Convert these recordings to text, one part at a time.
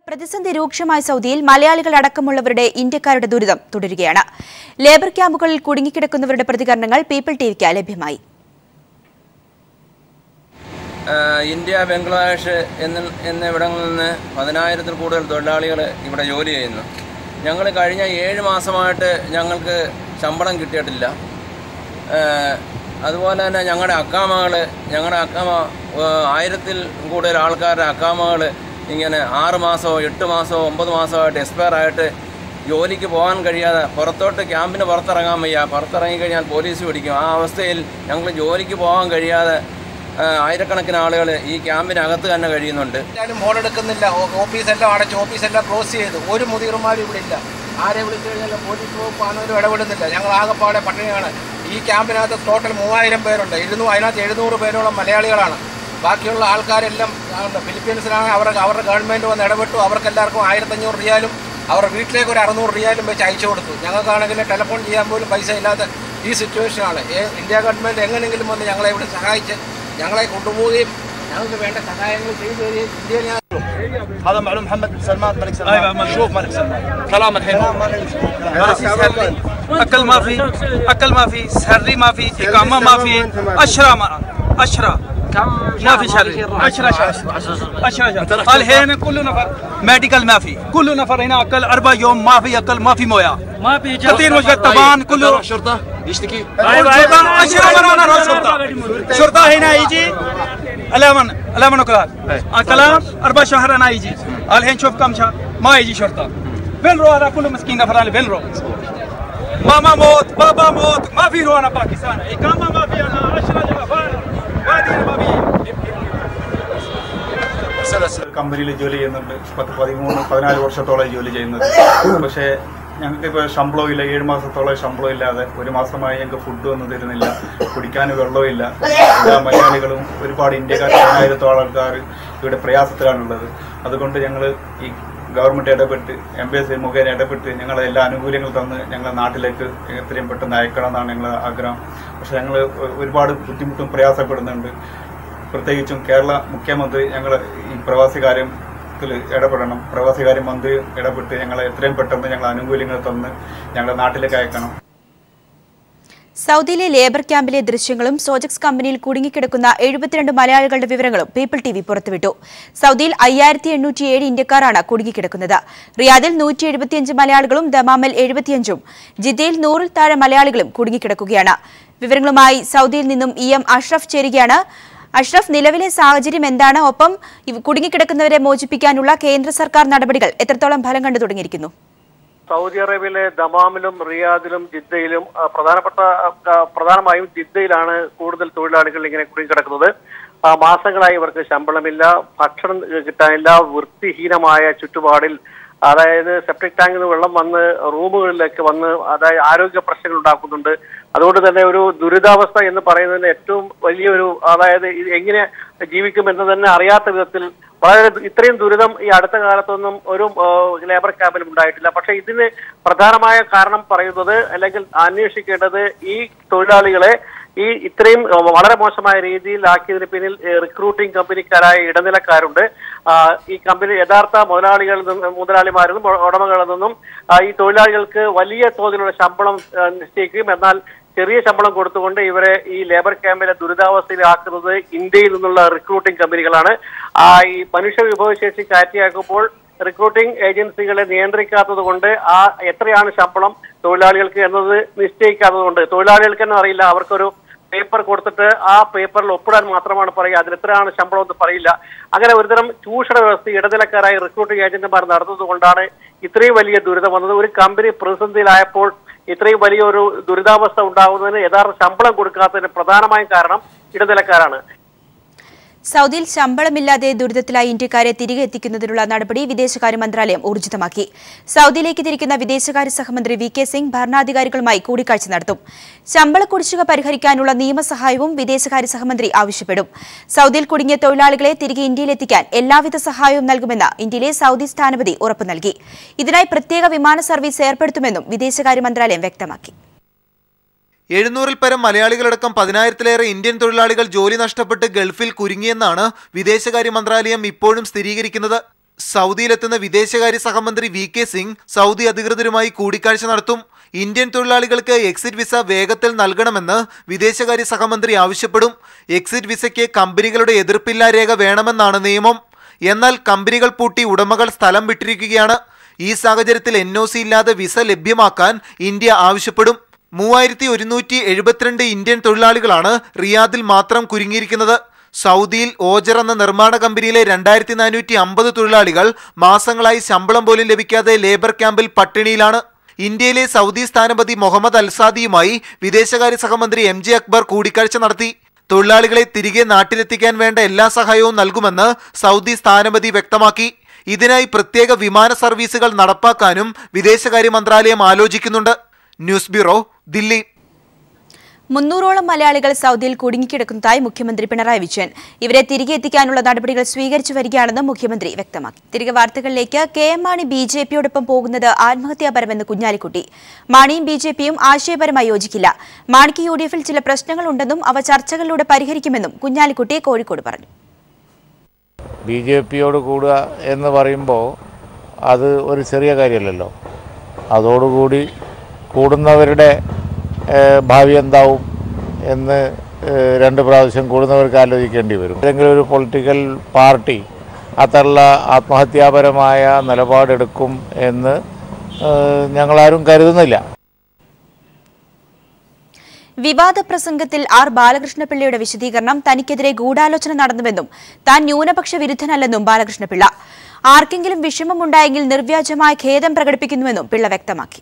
പ്രതിസന്ധി രൂക്ഷമായ സൗദിയിൽ മലയാളികൾ അടക്കമുള്ളവരുടെ ഇന്ത്യക്കാരുടെ ദുരിതം തുടരുകയാണ് ലേബർ ക്യാമ്പുകളിൽ കുടുങ്ങിക്കിടക്കുന്നവരുടെ പ്രതികരണങ്ങൾ പീപ്പിൾ ടിവിക്ക് ലഭ്യമായി ആഹ് ഇന്ത്യ ബംഗ്ലാദേശ് എന്ന എന്നിവിടങ്ങളിൽ നിന്ന് പതിനായിരത്തിൽ കൂടുതൽ തൊഴിലാളികൾ ഇവിടെ ജോലി ചെയ്യുന്നു ഞങ്ങൾ കഴിഞ്ഞ ഏഴ് മാസമായിട്ട് ഞങ്ങൾക്ക് ശമ്പളം കിട്ടിയിട്ടില്ല ആഹ് അതുപോലെ തന്നെ ഞങ്ങളുടെ അക്കാമകൾ ഞങ്ങളുടെ അക്കാമ ആഹ് ആയിരത്തിൽ കൂടുതൽ ആൾക്കാരുടെ അക്കാമകൾ ഇങ്ങനെ ആറ് മാസമോ എട്ട് മാസമോ ഒമ്പത് മാസമായിട്ട് എക്സ്പയർ ആയിട്ട് ജോലിക്ക് പോകാൻ കഴിയാതെ പുറത്തോട്ട് ക്യാമ്പിന് പുറത്തിറങ്ങാൻ വയ്യ പുറത്തിറങ്ങി കഴിഞ്ഞാൽ പോലീസ് പിടിക്കും ആ അവസ്ഥയിൽ ഞങ്ങൾ ജോലിക്ക് പോകാൻ കഴിയാതെ ആ, ആയിരക്കണക്കിന് ആളുകൾ ഈ ക്യാമ്പിനകത്ത് തന്നെ കഴിയുന്നുണ്ട് ആരും ഫോൺ എടുക്കുന്നില്ല ഓ- ഓഫീസെല്ലാം അടച്ചു ഓഫീസെല്ലാം ക്ലോസ് ചെയ്തു ഒരു മുതിർമാരും ഇവിടെ ഇല്ല ആരെ വിളിച്ചു കഴിഞ്ഞാൽ പോലീസ് വകുപ്പ് ആണെങ്കിലും ഇടപെടുന്നില്ല ഞങ്ങൾ ആകെപ്പാടെ പട്ടിണിയാണ് ഈ ക്യാമ്പിനകത്ത് ടോട്ടൽ മൂവായിരം പേരുണ്ട് ഇരുന്നൂറ് അതിനകത്ത് എഴുന്നൂറ് പേരോളം മലയാളികളാണ് ബാക്കിയുള്ള ആൾക്കാരെല്ലാം ഉണ്ട്. ഫിലിപ്പീൻസിലാണ് അവരുടെ അവരുടെ ഗവൺമെൻറ് വന്ന് ഇടപെട്ടു അവർക്കെല്ലാവർക്കും ആയിരത്തഞ്ഞൂറ് റിയാലും അവരുടെ വീട്ടിലേക്ക് ഒരു അറുന്നൂറ് റിയാലും വെച്ച് അയച്ചു കൊടുത്തു ഞങ്ങൾക്കാണെങ്കിൽ ടെലിഫോൺ ചെയ്യാൻ പോലും പൈസ ഇല്ലാത്ത ഈ സിറ്റുവേഷനാണ് ഏ- ഇന്ത്യ ഗവൺമെൻറ് എങ്ങനെയെങ്കിലും വന്ന് ഞങ്ങളെ ഇവിടെ സഹായിച്ച് ഞങ്ങളെ കൊണ്ടുപോവുകയും ഞങ്ങൾക്ക് വേണ്ട സഹായങ്ങൾ ചെയ്തു തരികയും ഇന്ത്യയിൽ ഞാൻ هذا معلوم محمد بن سلمان ملك سلمان ايوه شوف ملك سلمان كلام الحين اكل ما في اكل ما في سري ما في اقامه ما في اشرى ما اشرى ما في شري اشرى اشرى الحين كل نفر ميديكل ما في كل نفر هنا اكل اربع يوم ما في اكل ما في مويه ما في كثير وجه طبعا كله شرطه يشتكي ايوه ايوه اشرى مرة انا شرطه شرطه هنا يجي الامن الامن وكلام الكلام اربع شهر انا يجي الحين شوف كم شهر ما يجي شرطه فين رو هذا كله مسكين نفراني فين رو ماما موت بابا موت ما في رو انا باكستان اقامه ما في انا 10 جگہ وادي ما في കമ്പനിയിൽ ജോലി ചെയ്യുന്നുണ്ട് പത്ത് പതിമൂന്ന് പതിനാല് വർഷത്തോളം ജോലി ചെയ്യുന്നത് പക്ഷേ ഞങ്ങൾക്ക് ഇപ്പോൾ ശമ്പളവും ഇല്ല ഏഴ് മാസത്തോളം ശമ്പളം ഇല്ലാതെ ഒരു മാസമായി ഞങ്ങൾക്ക് ഫുഡ് ഒന്നും തരുന്നില്ല കുടിക്കാൻ വെള്ളവും ഇല്ല എല്ലാ മലയാളികളും ഒരുപാട് ഇന്ത്യക്കാർ പതിനായിരത്തോളം ആൾക്കാർ ഇവിടെ പ്രയാസത്തിലാണുള്ളത് അതുകൊണ്ട് ഞങ്ങൾ ഈ ഗവൺമെൻറ് ഇടപെട്ട് എംബസി മുഖേന ഇടപെട്ട് ഞങ്ങളെ എല്ലാ ആനുകൂല്യങ്ങളും തന്ന് ഞങ്ങളെ നാട്ടിലേക്ക് എത്രയും പെട്ടെന്ന് അയക്കണം എന്നാണ് ഞങ്ങളുടെ ആഗ്രഹം പക്ഷേ ഞങ്ങൾ ഒരുപാട് ബുദ്ധിമുട്ടും പ്രയാസപ്പെടുന്നുണ്ട് പ്രത്യേകിച്ചും കേരള മുഖ്യമന്ത്രി ഞങ്ങൾ ഈ പ്രവാസി കാര്യത്തിൽ ഇടപെടണം പ്രവാസി മന്ത്രി ഇടപെട്ട് ഞങ്ങളെ എത്രയും പെട്ടെന്ന് ഞങ്ങൾ ആനുകൂല്യങ്ങൾ തന്ന് ഞങ്ങളുടെ നാട്ടിലേക്ക് അയക്കണം സൗദിയിലെ ലേബർ ക്യാമ്പിലെ ദൃശ്യങ്ങളും സോജക്സ് കമ്പനിയിൽ കുടുങ്ങിക്കിടക്കുന്ന എഴുപത്തിരണ്ട് മലയാളികളുടെ വിവരങ്ങളും പീപ്പിൾ ടി വി പുറത്തുവിട്ടു സൗദിയിൽ അയ്യായിരത്തി എണ്ണൂറ്റിയേഴ് ഇന്ത്യക്കാരാണ് കുടുങ്ങിക്കിടക്കുന്നത് റിയാദിൽ നൂറ്റി എഴുപത്തിയഞ്ച് മലയാളികളും ദമാമിൽ എഴുപത്തിയഞ്ചും ജിദ്ദയിൽ നൂറിൽ താഴെ മലയാളികളും കുടുങ്ങിക്കിടക്കുകയാണ് വിവരങ്ങളുമായി സൗദിയിൽ നിന്നും ഇ എം അഷ്റഫ് ചേരുകയാണ് അഷ്റഫ് നിലവിലെ സാഹചര്യം എന്താണ് ഒപ്പം ഇവ- കുടുങ്ങിക്കിടക്കുന്നവരെ മോചിപ്പിക്കാനുള്ള കേന്ദ്ര സർക്കാർ നടപടികൾ എത്രത്തോളം ഫലം കണ്ടു തുടങ്ങിയിരിക്കുന്നു സൗദി അറേബ്യയിലെ ദമാമിലും റിയാദിലും ജിദ്ദയിലും ആ, പ്രധാനപ്പെട്ട ആ, പ്രധാനമായും ജിദ്ദയിലാണ് കൂടുതൽ തൊഴിലാളികൾ ഇങ്ങനെ കുടുങ്ങിക്കിടക്കുന്നത് ആ, മാസങ്ങളായി ഇവർക്ക് ശമ്പളമില്ല ഭക്ഷണം കിട്ടാനില്ല വൃത്തിഹീനമായ ചുറ്റുപാടിൽ അതായത് സെപ്റ്റിക് ടാങ്കിൽ നിന്ന് വെള്ളം വന്ന് റൂമുകളിലേക്ക് വന്ന് അതായത് ആരോഗ്യ പ്രശ്നങ്ങൾ ഉണ്ടാക്കുന്നുണ്ട് അതുകൊണ്ട് തന്നെ ഒരു ദുരിതാവസ്ഥ എന്ന് പറയുന്നതിന് ഏറ്റവും വലിയൊരു അതായത് ഇത് എങ്ങനെ ജീവിക്കും എന്ന് തന്നെ അറിയാത്ത വിധത്തിൽ വളരെ ദു- ഇത്രയും ദുരിതം ഈ അടുത്ത കാലത്തൊന്നും ഒരു ആ, ലേബർ ക്യാമ്പിലും ഉണ്ടായിട്ടില്ല പക്ഷെ ഇതിന് പ്രധാനമായ കാരണം പറയുന്നത് അല്ലെങ്കിൽ അന്വേഷിക്കേണ്ടത് ഈ തൊഴിലാളികളെ ഈ ഇത്രയും ആ, വളരെ മോശമായ രീതിയിൽ ആക്കിയതിന് പിന്നിൽ റിക്രൂട്ടിംഗ് കമ്പനിക്കാരായ ഇടനിലക്കാരുണ്ട് ആ, ഈ കമ്പനി യഥാർത്ഥ മുതലാളികളിൽ നിന്നും മുതലാളിമാരിൽ നിന്നും ഉടമകളിൽ നിന്നും ആ, ഈ തൊഴിലാളികൾക്ക് വലിയ തോതിലുള്ള ശമ്പളം ആ, നിശ്ചയിക്കുകയും എന്നാൽ ചെറിയ ശമ്പളം കൊടുത്തുകൊണ്ട് ഇവരെ ഈ ലേബർ ക്യാമ്പിലെ ദുരിതാവസ്ഥയിലാക്കുന്നത് ഇന്ത്യയിൽ നിന്നുള്ള റിക്രൂട്ടിംഗ് കമ്പനികളാണ് ആ ഈ മനുഷ്യ വിഭവശേഷി കാറ്റിയാക്കുമ്പോൾ റിക്രൂട്ടിംഗ് ഏജൻസികളെ നിയന്ത്രിക്കാത്തത് കൊണ്ട് ആ എത്രയാണ് ശമ്പളം തൊഴിലാളികൾക്ക് എന്നത് നിശ്ചയിക്കാത്തത് കൊണ്ട് തൊഴിലാളികൾക്ക് തന്നെ അറിയില്ല അവർക്കൊരു പേപ്പർ കൊടുത്തിട്ട് ആ പേപ്പറിൽ ഒപ്പിടാൻ മാത്രമാണ് പറയുക അതിൽ എത്രയാണ് ശമ്പളം എന്ന് പറയില്ല അങ്ങനെ ഒരുതരം ചൂഷണ വ്യവസ്ഥ ഇടനിലക്കാരായി റിക്രൂട്ടിംഗ് ഏജന്റുമാർ നടത്തുന്നത് കൊണ്ടാണ് ഇത്രയും വലിയ ദുരിതം വന്നത് ഒരു കമ്പനി പ്രതിസന്ധിയിലായപ്പോൾ ഇത്രയും വലിയൊരു ദുരിതാവസ്ഥ ഉണ്ടാകുന്നതിന് യഥാർത്ഥ ശമ്പളം കൊടുക്കാത്തതിന് പ്രധാനമായും കാരണം ഇടനിലക്കാരാണ് സൗദിയിൽ ശമ്പളമില്ലാതെ ദുരിതത്തിലായ ഇന്ത്യക്കാരെ തിരികെ എത്തിക്കുന്നതിനുള്ള നടപടി വിദേശകാര്യ മന്ത്രാലയം ഊർജിതമാക്കി സൗദിയിലേക്ക് തിരിക്കുന്ന വിദേശകാര്യ സഹമന്ത്രി വി കെ സിംഗ് ഭരണാധികാരികളുമായി കൂടിക്കാഴ്ച നടത്തും ശമ്പള കുടിശ്ശിക പരിഹരിക്കാനുള്ള നിയമസഹായവും വിദേശകാര്യ സഹമന്ത്രി ആവശ്യപ്പെടും സൗദിയിൽ കുടുങ്ങിയ തൊഴിലാളികളെ തിരികെ ഇന്ത്യയിലെത്തിക്കാൻ എല്ലാവിധ സഹായവും നൽകുമെന്ന് ഇന്ത്യയിലെ സൗദി സ്ഥാനപതി ഉറപ്പു നൽകി ഇതിനായി പ്രത്യേക വിമാന സർവീസ് ഏർപ്പെടുത്തുമെന്നും വിദേശകാര്യ മന്ത്രാലയം വ്യക്തമാക്കി എഴുന്നൂറിൽ പരം മലയാളികളടക്കം പതിനായിരത്തിലേറെ ഇന്ത്യൻ തൊഴിലാളികൾ ജോലി നഷ്ടപ്പെട്ട് ഗൾഫിൽ കുരുങ്ങിയെന്നാണ് വിദേശകാര്യ മന്ത്രാലയം ഇപ്പോഴും സ്ഥിരീകരിക്കുന്നത് സൗദിയിലെത്തുന്ന വിദേശകാര്യ സഹമന്ത്രി വി കെ സിംഗ് സൗദി അധികൃതരുമായി കൂടിക്കാഴ്ച നടത്തും ഇന്ത്യൻ തൊഴിലാളികൾക്ക് എക്സിറ്റ് വിസ വേഗത്തിൽ നൽകണമെന്ന് വിദേശകാര്യ സഹമന്ത്രി ആവശ്യപ്പെടും എക്സിറ്റ് വിസയ്ക്ക് കമ്പനികളുടെ എതിർപ്പില്ലാ രേഖ വേണമെന്നാണ് നിയമം എന്നാൽ കമ്പനികൾ പൂട്ടി ഉടമകൾ സ്ഥലം വിട്ടിരിക്കുകയാണ് ഈ സാഹചര്യത്തിൽ എൻ ഒ സി ഇല്ലാതെ വിസ ലഭ്യമാക്കാൻ ഇന്ത്യ ആവശ്യപ്പെടും മൂവായിരത്തി ഒരുന്നൂറ്റി എഴുപത്തിരണ്ട് ഇന്ത്യൻ തൊഴിലാളികളാണ് റിയാദിൽ മാത്രം കുരുങ്ങിയിരിക്കുന്നത് സൗദിയിൽ ഓജർ എന്ന നിർമ്മാണ കമ്പനിയിലെ രണ്ടായിരത്തി നാനൂറ്റി അമ്പത് തൊഴിലാളികൾ മാസങ്ങളായി ശമ്പളം പോലും ലഭിക്കാതെ ലേബർ ക്യാമ്പിൽ പട്ടിണിയിലാണ് ഇന്ത്യയിലെ സൗദി സ്ഥാനപതി മുഹമ്മദ് അൽസാദിയുമായി വിദേശകാര്യ സഹമന്ത്രി എം ജെ അക്ബർ കൂടിക്കാഴ്ച നടത്തി തൊഴിലാളികളെ തിരികെ നാട്ടിലെത്തിക്കാൻ വേണ്ട എല്ലാ സഹായവും നൽകുമെന്ന് സൗദി സ്ഥാനപതി വ്യക്തമാക്കി ഇതിനായി പ്രത്യേക വിമാന സർവീസുകൾ നടപ്പാക്കാനും വിദേശകാര്യ മന്ത്രാലയം ആലോചിക്കുന്നുണ്ട് ന്യൂസ് ബ്യൂറോ ദില്ലി മുന്നൂറോളം മലയാളികൾ സൗദിയിൽ കുടുങ്ങിക്കിടക്കുന്നതായി മുഖ്യമന്ത്രി പിണറായി വിജയൻ ഇവരെ തിരികെ എത്തിക്കാനുള്ള നടപടികൾ സ്വീകരിച്ചു വരികയാണെന്ന് മുഖ്യമന്ത്രി വ്യക്തമാക്കി തിരികെ വാർത്തകളിലേക്ക് K M Mani B J പിയോടൊപ്പം പോകുന്നത് ആത്മഹത്യാപരമെന്ന് കുഞ്ഞാലിക്കുട്ടി മാണിയും ബി ജെ പിയും ആശയപരമായി യോജിക്കില്ല മാണിക്ക് യു ഡി എഫിൽ ചില പ്രശ്നങ്ങളുണ്ടെന്നും അവ ചർച്ചകളിലൂടെ പരിഹരിക്കുമെന്നും കുഞ്ഞാലിക്കുട്ടി കോഴിക്കോട് പറഞ്ഞു ബി ജെ പിയോട് കൂടുക എന്ന് പറയുമ്പോൾ അത് ഒരു ചെറിയ കാര്യമല്ലല്ലോ അതോടുകൂടി കൂടുന്നവരുടെ ഏഹ്, ഭാവി എന്താവും എന്ന് ഏഹ്, രണ്ട് പ്രാവശ്യം കൂടുന്നവർക്ക് ആലോചിക്കേണ്ടി വരും ഏതെങ്കിലും ഒരു പൊളിറ്റിക്കൽ പാർട്ടി അത്തരമുള്ള ആത്മഹത്യാപരമായ നിലപാടെടുക്കും എന്ന് ഏഹ്, ഞങ്ങളാരും കരുതുന്നില്ല വിവാദ പ്രസംഗത്തിൽ ആർ ബാലകൃഷ്ണപിള്ളയുടെ വിശദീകരണം തനിക്കെതിരെ ഗൂഢാലോചന നടന്നുവെന്നും താൻ ന്യൂനപക്ഷ വിരുദ്ധനല്ലെന്നും ബാലകൃഷ്ണപിള്ള ആർക്കെങ്കിലും വിഷമമുണ്ടായെങ്കിൽ നിർവ്യാജമായ ഖേദം പ്രകടിപ്പിക്കുന്നുവെന്നും പിള്ള വ്യക്തമാക്കി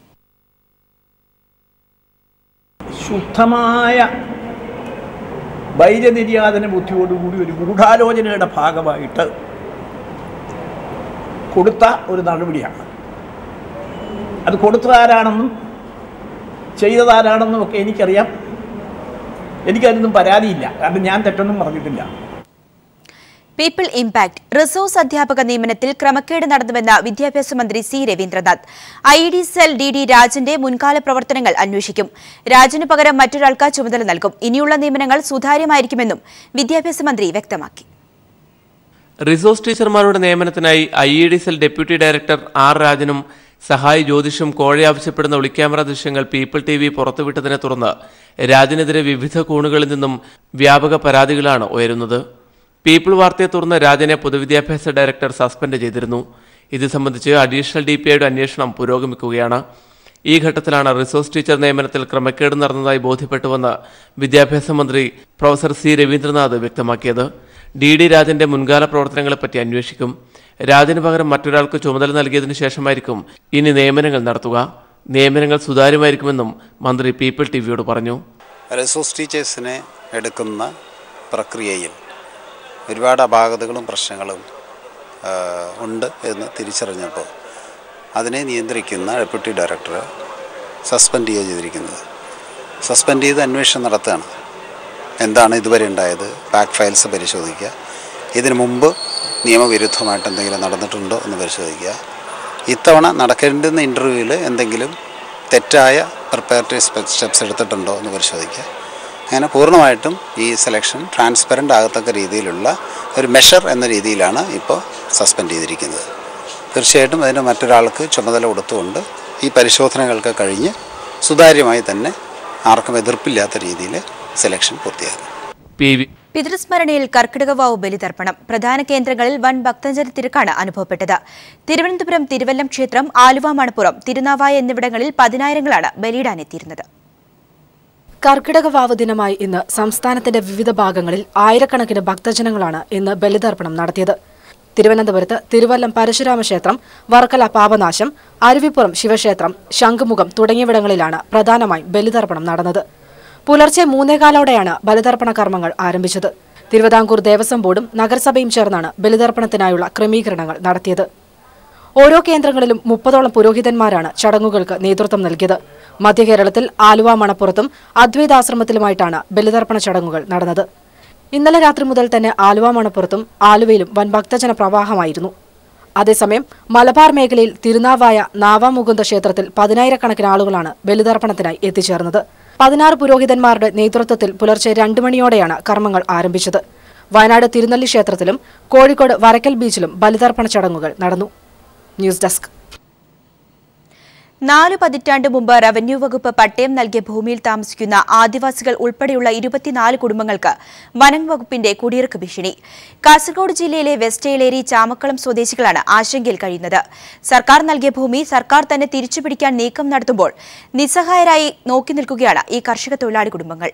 ശുദ്ധമായ വൈര്യനിര്യാതന ബുദ്ധിയോടുകൂടി ഒരു ഗൂഢാലോചനയുടെ ഭാഗമായിട്ട് കൊടുത്ത ഒരു നടപടിയാണ് അത് കൊടുത്തതാരാണെന്നും ചെയ്തതാരാണെന്നും ഒക്കെ എനിക്കറിയാം എനിക്കതിനൊന്നും പരാതിയില്ല കാരണം ഞാൻ തെറ്റൊന്നും പറഞ്ഞിട്ടില്ല പീപ്പിൾ ഇംപാക്ട് റിസോഴ്സ് അധ്യാപക നിയമനത്തിൽ ക്രമക്കേട് നടന്നുവെന്ന വിദ്യാഭ്യാസ മന്ത്രി C Raveendranath I D cell D D രാജന്റെ മുൻകാല പ്രവർത്തനങ്ങൾ അന്വേഷിക്കും രാജന് പകരം മറ്റൊരാൾക്ക് ചുമതല നൽകും ഇനിയുള്ള നിയമനങ്ങൾ സുതാര്യമായിരിക്കുമെന്നും വിദ്യാഭ്യാസ മന്ത്രി വ്യക്തമാക്കി റിസോഴ്സ് ടീച്ചർമാരുടെ നിയമനത്തിനായി I E D cell deputy director R രാജനും സഹായി ജ്യോതിഷും കോഴി ആവശ്യപ്പെടുന്ന ഒളിക്യാമറ ദൃശ്യങ്ങൾ പീപ്പിൾ ടി വി പുറത്തുവിട്ടതിനെ തുടർന്ന് രാജനെതിരെ വിവിധ കോണുകളിൽ നിന്നും വ്യാപക പരാതികളാണ് ഉയരുന്നത് പീപ്പിൾ വാർത്തയെ തുടർന്ന് രാജനെ പൊതുവിദ്യാഭ്യാസ ഡയറക്ടർ സസ്പെൻഡ് ചെയ്തിരുന്നു ഇത് സംബന്ധിച്ച് അഡീഷണൽ ഡി പി ഐയുടെ അന്വേഷണം പുരോഗമിക്കുകയാണ് ഈ ഘട്ടത്തിലാണ് റിസോഴ്സ് ടീച്ചർ നിയമനത്തിൽ ക്രമക്കേട് നടന്നതായി ബോധ്യപ്പെട്ടുവെന്ന് വിദ്യാഭ്യാസ മന്ത്രി പ്രൊഫസർ സി രവീന്ദ്രനാഥ് വ്യക്തമാക്കിയത് ഡി ഡി രാജന്റെ മുൻകാല പ്രവർത്തനങ്ങളെപ്പറ്റി അന്വേഷിക്കും രാജന് പകരം മറ്റൊരാൾക്ക് ചുമതല നൽകിയതിനു ശേഷമായിരിക്കും ഇനി നിയമനങ്ങൾ നടത്തുക നിയമനങ്ങൾ സുതാര്യമായിരിക്കുമെന്നും മന്ത്രി പീപ്പിൾ ടി വിയോട് പറഞ്ഞു റിസോഴ്സ് ടീച്ചേഴ്സിനെ എടുക്കുന്ന പ്രക്രിയയിൽ ഒരുപാട് അപാകതകളും പ്രശ്നങ്ങളും ആ, ഉണ്ട് എന്ന് തിരിച്ചറിഞ്ഞപ്പോൾ അതിനെ നിയന്ത്രിക്കുന്ന ഡെപ്യൂട്ടി ഡയറക്ടറെ സസ്പെൻഡ് ചെയ്യുക ചെയ്തിരിക്കുന്നത് സസ്പെൻഡ് ചെയ്ത് അന്വേഷണം നടത്തുകയാണ് എന്താണ് ഇതുവരെ ഉണ്ടായത് ബാക്ക് ഫയൽസ് പരിശോധിക്കുക ഇതിനു മുമ്പ് നിയമവിരുദ്ധമായിട്ട് എന്തെങ്കിലും നടന്നിട്ടുണ്ടോ എന്ന് പരിശോധിക്കുക ഇത്തവണ നടക്കേണ്ടുന്ന ഇൻ്റർവ്യൂവിൽ എന്തെങ്കിലും തെറ്റായ പ്രിപ്പയറേറ്ററി സ്റ്റെപ്സ് എടുത്തിട്ടുണ്ടോ എന്ന് പരിശോധിക്കുക അങ്ങനെ പൂർണ്ണമായിട്ടും ഈ സെലക്ഷൻ ട്രാൻസ്പെറൻ്റ് ആകത്തക്ക രീതിയിലുള്ള ഒരു മെഷർ എന്ന രീതിയിലാണ് ഇപ്പോൾ സസ്പെൻഡ് ചെയ്തിരിക്കുന്നത് തീർച്ചയായിട്ടും അതിന് മറ്റൊരാൾക്ക് ചുമതല കൊടുത്തുകൊണ്ട് ഈ പരിശോധനകൾക്ക് കഴിഞ്ഞ് സുതാര്യമായി തന്നെ ആർക്കും എതിർപ്പില്ലാത്ത രീതിയിൽ സെലക്ഷൻ പൂർത്തിയാക്കും പി വി പിതൃസ്മരണയിൽ കർക്കിടകവാവ് ബലിതർപ്പണം പ്രധാന കേന്ദ്രങ്ങളിൽ വൻ ഭക്തജന തിരക്കാണ് അനുഭവപ്പെട്ടത് തിരുവനന്തപുരം തിരുവല്ലം ക്ഷേത്രം ആലുവ മണപ്പുറം തിരുനാവായ എന്നിവിടങ്ങളിൽ പതിനായിരങ്ങളാണ് ബലിയിടാനെത്തിയിരുന്നത് കർക്കിടക വാവ് ദിനമായി ഇന്ന് സംസ്ഥാനത്തിന്റെ വിവിധ ഭാഗങ്ങളിൽ ആയിരക്കണക്കിന് ഭക്തജനങ്ങളാണ് ഇന്ന് ബലിതർപ്പണം നടത്തിയത് തിരുവനന്തപുരത്ത് തിരുവല്ലം പരശുരാമ ക്ഷേത്രം വർക്കല പാപനാശം അരുവിപ്പുറം ശിവക്ഷേത്രം ശംഖുമുഖം തുടങ്ങിയവിടങ്ങളിലാണ് പ്രധാനമായും ബലിതർപ്പണം നടന്നത് പുലർച്ചെ മൂന്നേകാലോടെയാണ് ബലിതർപ്പണ കർമ്മങ്ങൾ ആരംഭിച്ചത് തിരുവിതാംകൂർ ദേവസ്വം ബോർഡും നഗരസഭയും ചേർന്നാണ് ബലിതർപ്പണത്തിനായുള്ള ക്രമീകരണങ്ങൾ നടത്തിയത് ഓരോ കേന്ദ്രങ്ങളിലും മുപ്പതോളം പുരോഹിതന്മാരാണ് ചടങ്ങുകൾക്ക് നേതൃത്വം നൽകിയത് മധ്യകേരളത്തിൽ ആലുവ മണപ്പുറത്തും അദ്വൈതാശ്രമത്തിലുമായിട്ടാണ് ബലിതർപ്പണ ചടങ്ങുകൾ നടന്നത് ഇന്നലെ രാത്രി മുതൽ തന്നെ ആലുവ മണപ്പുറത്തും ആലുവയിലും വൻ ഭക്തജന പ്രവാഹമായിരുന്നു അതേസമയം മലബാർ മേഖലയിൽ തിരുനാവായ നാവാമുകുന്ദ ക്ഷേത്രത്തിൽ പതിനായിരക്കണക്കിന് ആളുകളാണ് ബലിതർപ്പണത്തിനായി എത്തിച്ചേർന്നത് പതിനാറ് പുരോഹിതന്മാരുടെ നേതൃത്വത്തിൽ പുലർച്ചെ രണ്ടു മണിയോടെയാണ് കർമ്മങ്ങൾ ആരംഭിച്ചത് വയനാട് തിരുനെല്ലി ക്ഷേത്രത്തിലും കോഴിക്കോട് വരക്കൽ ബീച്ചിലും ബലിതർപ്പണ ചടങ്ങുകൾ നടന്നു ന്യൂസ് ഡെസ്ക് നാല് പതിറ്റാണ്ട് മുമ്പ് റവന്യൂ വകുപ്പ് പട്ടയം നൽകിയ ഭൂമിയിൽ താമസിക്കുന്ന ആദിവാസികൾ ഉൾപ്പെടെയുള്ള ഇരുപത്തിനാല് കുടുംബങ്ങൾക്ക് വനം വകുപ്പിന്റെ കുടിയിറക്ക് ഭീഷണി കാസർഗോഡ് ജില്ലയിലെ വെസ്റ്റ് ഏലേരി ചാമക്കളം സ്വദേശികളാണ് ആശങ്കയിൽ കഴിയുന്നത് സർക്കാർ നൽകിയ ഭൂമി സർക്കാർ തന്നെ തിരിച്ചുപിടിക്കാൻ നീക്കം നടത്തുമ്പോൾ നിസ്സഹായരായി നോക്കി നിൽക്കുകയാണ് ഈ കർഷക തൊഴിലാളി കുടുംബങ്ങൾ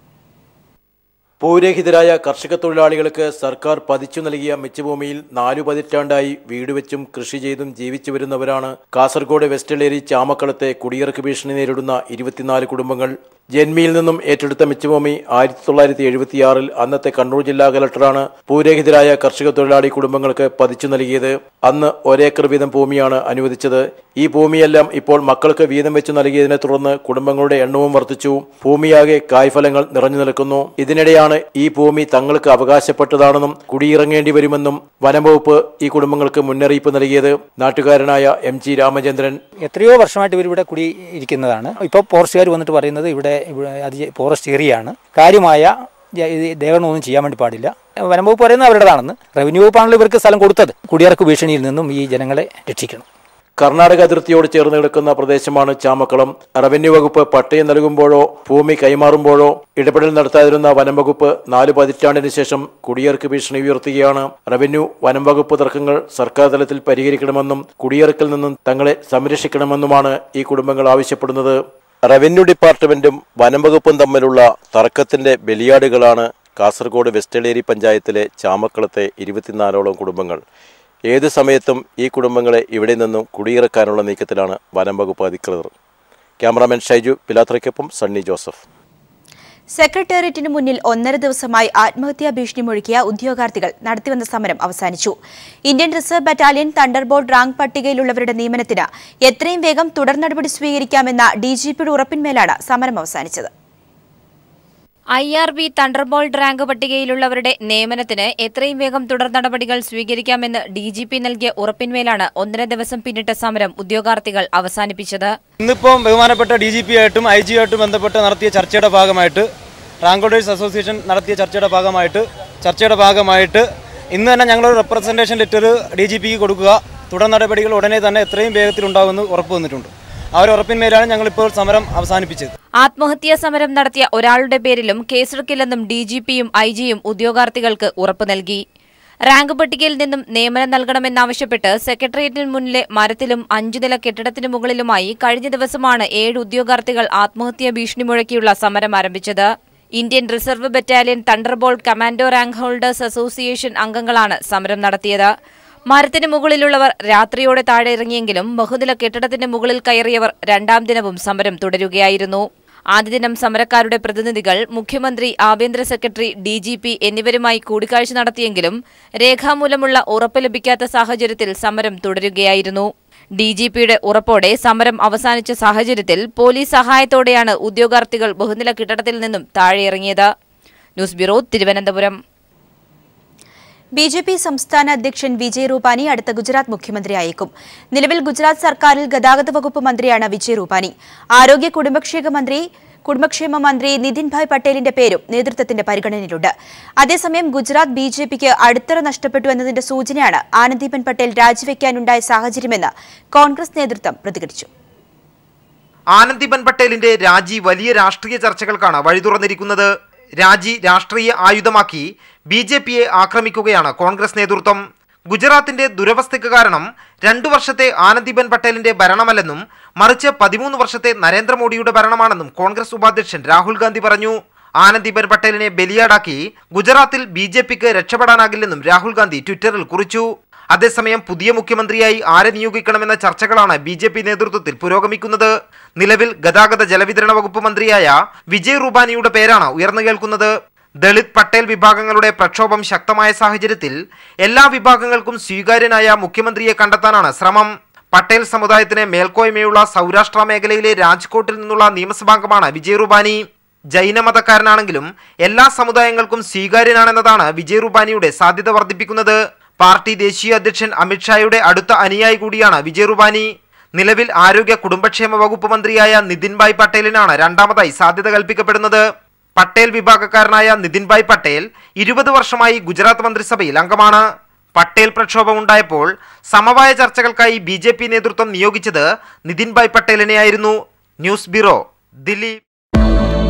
ഭൂരഹിതരായ കർഷക തൊഴിലാളികൾക്ക് സർക്കാർ പതിച്ചു നൽകിയ മിച്ചഭൂമിയിൽ നാലു പതിറ്റാണ്ടായി വീട് വെച്ചും കൃഷി ചെയ്തും ജീവിച്ചു വരുന്നവരാണ് കാസർഗോഡ് വെസ്റ്റലേരി ചാമക്കളത്തെ കുടിയിറക്ക് ഭീഷണി നേരിടുന്ന ഇരുപത്തിനാല് കുടുംബങ്ങൾ ജന്മിയിൽ നിന്നും ഏറ്റെടുത്ത മിച്ചഭൂമി ആയിരത്തി തൊള്ളായിരത്തി എഴുപത്തിയാറിൽ അന്നത്തെ കണ്ണൂർ ജില്ലാ കലക്ടറാണ് ഭൂരഹിതരായ കർഷക തൊഴിലാളി കുടുംബങ്ങൾക്ക് പതിച്ചു നൽകിയത് അന്ന് ഒരേക്കർ വീതം ഭൂമിയാണ് അനുവദിച്ചത് ഈ ഭൂമിയെല്ലാം ഇപ്പോൾ മക്കൾക്ക് വീതം വെച്ച് നൽകിയതിനെ തുടർന്ന് കുടുംബങ്ങളുടെ എണ്ണവും വർദ്ധിച്ചു ഭൂമിയാകെ കായ്ഫലങ്ങൾ നിറഞ്ഞു നിൽക്കുന്നു ഇതിനിടെയാണ് ഈ ഭൂമി തങ്ങൾക്ക് അവകാശപ്പെട്ടതാണെന്നും കുടിയിറങ്ങേണ്ടി വരുമെന്നും വനംവകുപ്പ് ഈ കുടുംബങ്ങൾക്ക് മുന്നറിയിപ്പ് നൽകിയത് നാട്ടുകാരനായ എം ജി രാമചന്ദ്രൻ എത്രയോ വർഷമായിട്ട് ഇവർ ഇവിടെ കുടി ഇരിക്കുന്നതാണ് ഇപ്പോൾ ഫോറസ്റ്റുകാർ വന്നിട്ട് പറയുന്നത് ഇവിടെ ഇവിടെ അത് ഫോറസ്റ്റ് ഏരിയയാണ് കാര്യമായ ജ- ഇത് ദേഹനമൊന്നും ചെയ്യാൻ വേണ്ടി പാടില്ല വനംവകുപ്പ് പറയുന്നത് അവരുടേതാണെന്ന് റവന്യൂ വകുപ്പാണല്ലോ ഇവർക്ക് സ്ഥലം കൊടുത്തത് കുടിയിറക്ക് ഭീഷണിയിൽ നിന്നും ഈ ജനങ്ങളെ രക്ഷിക്കണം കർണാടക അതിർത്തിയോട് ചേർന്ന് കിടക്കുന്ന പ്രദേശമാണ് ചാമക്കളം റവന്യൂ വകുപ്പ് പട്ടയം നൽകുമ്പോഴോ ഭൂമി കൈമാറുമ്പോഴോ ഇടപെടൽ നടത്താതിരുന്ന വനം വകുപ്പ് നാല് പതിറ്റാണ്ടിന് ശേഷം കുടിയേർക്ക് ഭീഷണി ഉയർത്തുകയാണ് റവന്യൂ വനം വകുപ്പ് തർക്കങ്ങൾ സർക്കാർ തലത്തിൽ പരിഹരിക്കണമെന്നും കുടിയേറക്കിൽ നിന്നും തങ്ങളെ സംരക്ഷിക്കണമെന്നുമാണ് ഈ കുടുംബങ്ങൾ ആവശ്യപ്പെടുന്നത് റവന്യൂ ഡിപ്പാർട്ട്മെന്റും വനം വകുപ്പും തമ്മിലുള്ള തർക്കത്തിന്റെ ബലിയാടുകളാണ് കാസർഗോഡ് വെസ്റ്റലേരി പഞ്ചായത്തിലെ ചാമക്കളത്തെ ഇരുപത്തിനാലോളം കുടുംബങ്ങൾ ഏതു സമയത്തും ഈ കുടുംബങ്ങളെ ഇവിടെ നിന്നും കുടിയിറക്കാനുള്ള നീക്കത്തിലാണ് വനം വകുപ്പ് അധികൃതർ ക്യാമറാമാൻ ഷൈജു പിലാത്രയ്ക്കൊപ്പം സണ്ണി ജോസഫ് സെക്രട്ടേറിയറ്റിന് മുന്നിൽ ഒന്നര ദിവസമായി ആത്മഹത്യാ ഭീഷണി മുഴക്കിയ ഉദ്യോഗാർത്ഥികൾ നടത്തിവന്ന സമരം അവസാനിച്ചു Indian reserve battalion thunderbolt rank പട്ടികയിലുള്ളവരുടെ നിയമനത്തിന് എത്രയും വേഗം തുടർ നടപടി സ്വീകരിക്കാമെന്ന ഡിജിപിയുടെ ഉറപ്പിന്മേലാണ് സമരം അവസാനിച്ചത് I R B thunderbolt rank പട്ടികയിലുള്ളവരുടെ നിയമനത്തിന് എത്രയും വേഗം തുടർ നടപടികൾ സ്വീകരിക്കാമെന്ന് ഡി ജി പി നൽകിയ ഉറപ്പിന്മേലാണ് ഒന്നര ദിവസം പിന്നിട്ട സമരം ഉദ്യോഗാർത്ഥികൾ അവസാനിപ്പിച്ചത് ഇന്നിപ്പോൾ ബഹുമാനപ്പെട്ട ഡി ജി പി ആയിട്ടും ഐ ജി ആയിട്ടും ബന്ധപ്പെട്ട് നടത്തിയ ചർച്ചയുടെ ഭാഗമായിട്ട് റാങ്ക് ഹോൾഡേഴ്സ് അസോസിയേഷൻ നടത്തിയ ചർച്ചയുടെ ഭാഗമായിട്ട് ചർച്ചയുടെ ഭാഗമായിട്ട് ഇന്ന് തന്നെ ഞങ്ങളൊരു റെപ്രസെൻറ്റേഷൻ ലെറ്റർ ഡി ജി പിക്ക് കൊടുക്കുക തുടർ നടപടികൾ ഉടനെ തന്നെ എത്രയും വേഗത്തിൽ ഉണ്ടാകുമെന്ന് ഉറപ്പ് വന്നിട്ടുണ്ട് ആ ഒരു ഉറപ്പിന്മേലാണ് ഞങ്ങളിപ്പോൾ സമരം അവസാനിപ്പിച്ചത് ആത്മഹത്യാ സമരം നടത്തിയ ഒരാളുടെ പേരിലും കേസെടുക്കില്ലെന്നും ഡി ജി പിയും ഐ ജിയും ഉദ്യോഗാർത്ഥികൾക്ക് ഉറപ്പു നൽകി റാങ്ക് പട്ടികയിൽ നിന്നും നിയമനം നൽകണമെന്നാവശ്യപ്പെട്ട് സെക്രട്ടേറിയറ്റിന് മുന്നിലെ മരത്തിലും അഞ്ചു നില കെട്ടിടത്തിനു മുകളിലുമായി കഴിഞ്ഞ ദിവസമാണ് ഏഴ് ഉദ്യോഗാർത്ഥികൾ ആത്മഹത്യാ ഭീഷണി മുഴക്കിയുള്ള സമരം ആരംഭിച്ചത് Indian reserve battalion thunderbolt commando rank holders association അംഗങ്ങളാണ് സമരം നടത്തിയത് മരത്തിന് മുകളിലുള്ളവർ രാത്രിയോടെ താഴെ ഇറങ്ങിയെങ്കിലും ബഹുനില കെട്ടിടത്തിന്റെ മുകളിൽ കയറിയവർ രണ്ടാം ദിനവും സമരം തുടരുകയായിരുന്നു ആദ്യ ദിനം സമരക്കാരുടെ പ്രതിനിധികൾ മുഖ്യമന്ത്രി ആഭ്യന്തര സെക്രട്ടറി ഡി ജി പി എന്നിവരുമായി കൂടിക്കാഴ്ച നടത്തിയെങ്കിലും രേഖാമൂലമുള്ള ഉറപ്പ് ലഭിക്കാത്ത സാഹചര്യത്തിൽ സമരം തുടരുകയായിരുന്നു ഡി ജി പിയുടെ ഉറപ്പോടെ സമരം അവസാനിച്ച സാഹചര്യത്തിൽ പോലീസ് സഹായത്തോടെയാണ് ഉദ്യോഗാർത്ഥികൾ ബഹുനില കെട്ടിടത്തിൽ നിന്നും താഴെയിറങ്ങിയത് news bureau Thiruvananthapuram B J P സംസ്ഥാന അധ്യക്ഷൻ വിജയ് റൂപാനി അടുത്ത ഗുജറാത്ത് മുഖ്യമന്ത്രിയായേക്കും നിലവിൽ ഗുജറാത്ത് സർക്കാരിൽ ഗതാഗത വകുപ്പ് മന്ത്രിയാണ് വിജയ് റൂപാനി ആരോഗ്യ കുടുംബക്ഷേമ മന്ത്രി കുടുംബക്ഷേമ മന്ത്രി നിതിൻ ഭായ് പട്ടേലിന്റെ പേരും നേതൃത്വത്തിന്റെ പരിഗണനയിലുണ്ട് അതേസമയം ഗുജറാത്ത് ബി ജെ പിക്ക് അടിത്തറ നഷ്ടപ്പെട്ടു എന്നതിന്റെ സൂചനയാണ് ആനന്ദീപൻ പട്ടേൽ രാജിവെക്കാനുണ്ടായ സാഹചര്യമെന്ന് കോൺഗ്രസ് നേതൃത്വം പ്രതികരിച്ചു ആനന്ദിബൻ പട്ടേലിന്റെ രാജി വലിയ രാഷ്ട്രീയ ചർച്ചകൾക്കാണ് വഴി തുറന്നിരിക്കുന്നത് രാജി രാഷ്ട്രീയ ആയുധമാക്കി ബി ജെ പിയെ ആക്രമിക്കുകയാണ് കോൺഗ്രസ് നേതൃത്വം ഗുജറാത്തിന്റെ ദുരവസ്ഥയ്ക്ക് കാരണം രണ്ടു വർഷത്തെ ആനന്ദിബൻ പട്ടേലിന്റെ ഭരണമല്ലെന്നും മറിച്ച് പതിമൂന്ന് വർഷത്തെ നരേന്ദ്രമോദിയുടെ ഭരണമാണെന്നും കോൺഗ്രസ് ഉപാധ്യക്ഷൻ രാഹുൽ ഗാന്ധി പറഞ്ഞു ആനന്ദിബൻ പട്ടേലിനെ ബലിയാടാക്കി ഗുജറാത്തിൽ ബി ജെ പിക്ക് രക്ഷപ്പെടാനാകില്ലെന്നും രാഹുൽ ഗാന്ധി ട്വിറ്ററിൽ കുറിച്ചു അതേസമയം പുതിയ മുഖ്യമന്ത്രിയായി ആരെ നിയോഗിക്കണമെന്ന ചർച്ചകളാണ് ബി ജെ പി നേതൃത്വത്തിൽ പുരോഗമിക്കുന്നത് നിലവിൽ ഗതാഗത ജലവിതരണ വകുപ്പ് മന്ത്രിയായ വിജയ് റൂബാനിയുടെ പേരാണ് ഉയർന്നു കേൾക്കുന്നത് ദളിത് പട്ടേൽ വിഭാഗങ്ങളുടെ പ്രക്ഷോഭം ശക്തമായ സാഹചര്യത്തിൽ എല്ലാ വിഭാഗങ്ങൾക്കും സ്വീകാര്യനായ മുഖ്യമന്ത്രിയെ കണ്ടെത്താനാണ് ശ്രമം പട്ടേൽ സമുദായത്തിന് മേൽക്കോയ്മയുള്ള സൗരാഷ്ട്ര മേഖലയിലെ രാജ്കോട്ടിൽ നിന്നുള്ള നിയമസഭാംഗമാണ് വിജയ് റൂബാനി ജൈനമതക്കാരനാണെങ്കിലും എല്ലാ സമുദായങ്ങൾക്കും സ്വീകാര്യനാണെന്നതാണ് വിജയ് റൂബാനിയുടെ സാധ്യത വർദ്ധിപ്പിക്കുന്നത് പാർട്ടി ദേശീയ അധ്യക്ഷൻ അമിത്ഷായുടെ അടുത്ത അനുയായി കൂടിയാണ് വിജയ് റൂബാനി നിലവിൽ ആരോഗ്യ കുടുംബക്ഷേമ വകുപ്പ് മന്ത്രിയായ നിതിൻ ഭായ് പട്ടേലിനാണ് രണ്ടാമതായി സാധ്യത കൽപ്പിക്കപ്പെടുന്നത് പട്ടേൽ വിഭാഗക്കാരനായ നിതിൻഭായ് പട്ടേൽ ഇരുപത് വർഷമായി ഗുജറാത്ത് മന്ത്രിസഭയിൽ അംഗമാണ് പട്ടേൽ പ്രക്ഷോഭം ഉണ്ടായപ്പോൾ സമവായ ചർച്ചകൾക്കായി ബി ജെ പി നേതൃത്വം നിയോഗിച്ചത് നിതിൻഭായ് പട്ടേലിനെയായിരുന്നു ന്യൂസ് ബ്യൂറോ ദില്ലി